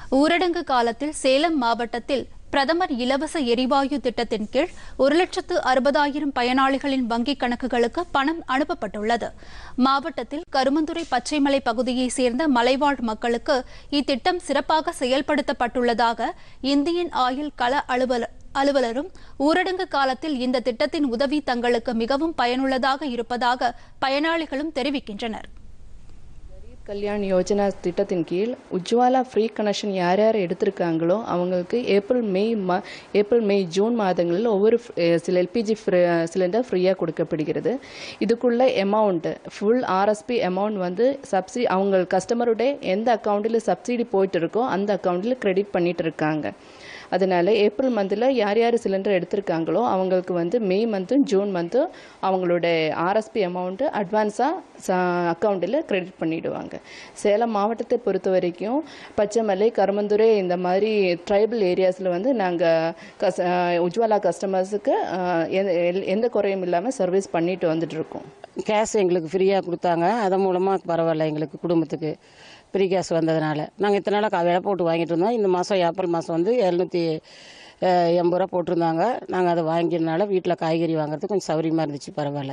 ஊரடங்கு காலத்தில் சேலம் மாவட்டத்தில் பிரதமர் இலவச எரிவாயு திட்டத்தின் கீழ் ஒரு லட்சத்து அறுபதாயிரம் பயனாளிகளின் வங்கிக் கணக்குகளுக்கு பணம் அனுப்பப்பட்டுள்ளது மாவட்டத்தில் கருமந்துறை பச்சைமலை பகுதியைச் சேர்ந்த மலைவாழ் மக்களுக்கு இத்திட்டம் சிறப்பாக செயல்படுத்தப்பட்டுள்ளதாக இந்தியன் ஆயில் கள அலுவலர் அலுவலரும் ஊரடங்கு காலத்தில் இந்த திட்டத்தின் உதவி தங்களுக்கு மிகவும் பயனுள்ளதாக இருப்பதாக பயனாளிகளும் தெரிவிக்கின்றனர் கல்யாண் யோஜனா திட்டத்தின் கீழ் உஜ்வாலா ஃப்ரீ கனெக்ஷன் யார் யார் எடுத்திருக்காங்களோ அவங்களுக்கு ஏப்ரல் மே மா ஏப்ரல் மே ஜூன் மாதங்களில் ஒவ்வொரு ஃப்- அஹ் சில எல்பிஜி சிலிண்டர் ஃப்ரீயாக கொடுக்கப்படுகிறது இதுக்குள்ள அமௌண்ட்டு ஃபுல் ஆர்எஸ்பி அமௌண்ட் வந்து சப்சிடி அவங்க கஸ்டமருடைய எந்த அக்கௌண்ட்டில் சப்சிடி போயிட்டு இருக்கோ அந்த அக்கௌண்ட்டில் கிரெடிட் பண்ணிட்டு இருக்காங்க அதனால ஏப்ரல் மந்தில் யார் யார் சிலிண்டர் எடுத்திருக்காங்களோ அவங்களுக்கு வந்து மே மந்த்தும் ஜூன் மந்த்தும் அவங்களோட ஆர்எஸ்பி அமௌண்ட்டு அட்வான்ஸாக அக்கௌண்ட்டில் கிரெடிட் பண்ணிடுவாங்க சேலம் மாவட்டத்தை பொறுத்த வரைக்கும் பச்சைமலை கருமந்துறை இந்த மாதிரி ட்ரைபல் ஏரியாஸில் வந்து நாங்கள் கஸ் அஹ் உஜ்வாலா கஸ்டமர்ஸுக்கு எந்த குறையும் இல்லாமல் சர்வீஸ் பண்ணிட்டு வந்துட்டு இருக்கோம் கேஸ் எங்களுக்கு ஃப்ரீயாக கொடுத்தாங்க அதன் மூலமாக பரவாயில்ல எங்களுக்கு குடும்பத்துக்கு ஃப்ரீ கேஸ் வந்ததுனால நாங்கள் இத்தனை நாளாக விலை போட்டு வாங்கிட்டு இருந்தோம் இந்த மாதம் ஏப்ரல் மாதம் வந்து எழுநூற்றி எண்பது ரூபா போட்டிருந்தாங்க நாங்கள் அதை வாங்கினால வீட்டில் காய்கறி வாங்குறதுக்கு கொஞ்சம் சௌகரியமாக இருந்துச்சு பரவாயில்ல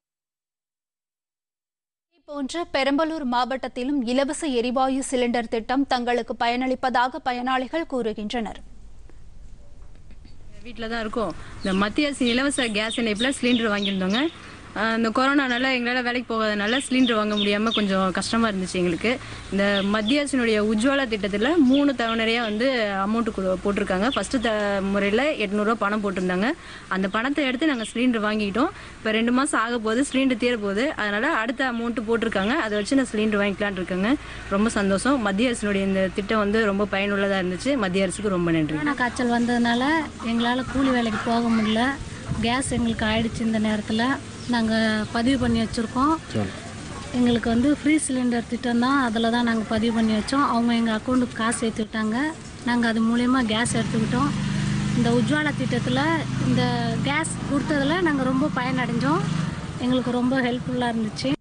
போன்ற பெரம்பலூர் மாவட்டத்திலும் இலவச எரிவாயு சிலிண்டர் திட்டம் தங்களுக்கு பயனளிப்பதாக பயனாளிகள் கூறுகின்றனர் வீட்டில் தான் இருக்கோம் இந்த மத்திய அரசு இலவச கேஸ் இணைப்பில் சிலிண்டர் வாங்கியிருந்தோங்க ஆஹ் இந்த கொரோனானால எங்களால் வேலைக்கு போகாதனால சிலிண்டர் வாங்க முடியாமல் கொஞ்சம் கஷ்டமாக இருந்துச்சு எங்களுக்கு இந்த மத்திய அரசினுடைய உஜ்வாலா திட்டத்தில் மூணு தவணையாக வந்து அமௌண்ட்டு போட்டிருக்காங்க ஃபஸ்ட்டு த முறையில் எட்நூறுரூவா பணம் போட்டிருந்தாங்க அந்த பணத்தை எடுத்து நாங்கள் சிலிண்டர் வாங்கிக்கிட்டோம் இப்போ ரெண்டு மாதம் ஆக போகுது சிலிண்டர் தீர போகுது அதனால் அடுத்த அமௌண்ட்டு போட்டிருக்காங்க அதை வச்சு நான் சிலிண்டர் வாங்கிக்கலான்னு இருக்கேங்க ரொம்ப சந்தோஷம் மத்திய அரசினுடைய இந்த திட்டம் வந்து ரொம்ப பயனுள்ளதாக இருந்துச்சு மத்திய அரசுக்கு ரொம்ப நன்றி கொரோனா காய்ச்சல் வந்ததுனால எங்களால் கூலி வேலைக்கு போக முடியல கேஸ் எங்களுக்கு ஆயிடுச்சு இந்த நேரத்தில் நாங்கள் பதிவு பண்ணி வச்சுருக்கோம் எங்களுக்கு வந்து ஃப்ரீ சிலிண்டர் திட்டம் தான் அதில் தான் நாங்கள் பதிவு பண்ணி வச்சோம் அவங்க எங்கள் அக்கௌண்ட்டுக்கு காசு ஏற்றி விட்டாங்க நாங்கள் அது மூலயமா கேஸ் எடுத்துக்கிட்டோம் இந்த உஜ்வாலா திட்டத்தில் இந்த கேஸ் கொடுத்ததில் நாங்கள் ரொம்ப பயனடைஞ்சோம் எங்களுக்கு ரொம்ப ஹெல்ப்ஃபுல்லாக இருந்துச்சு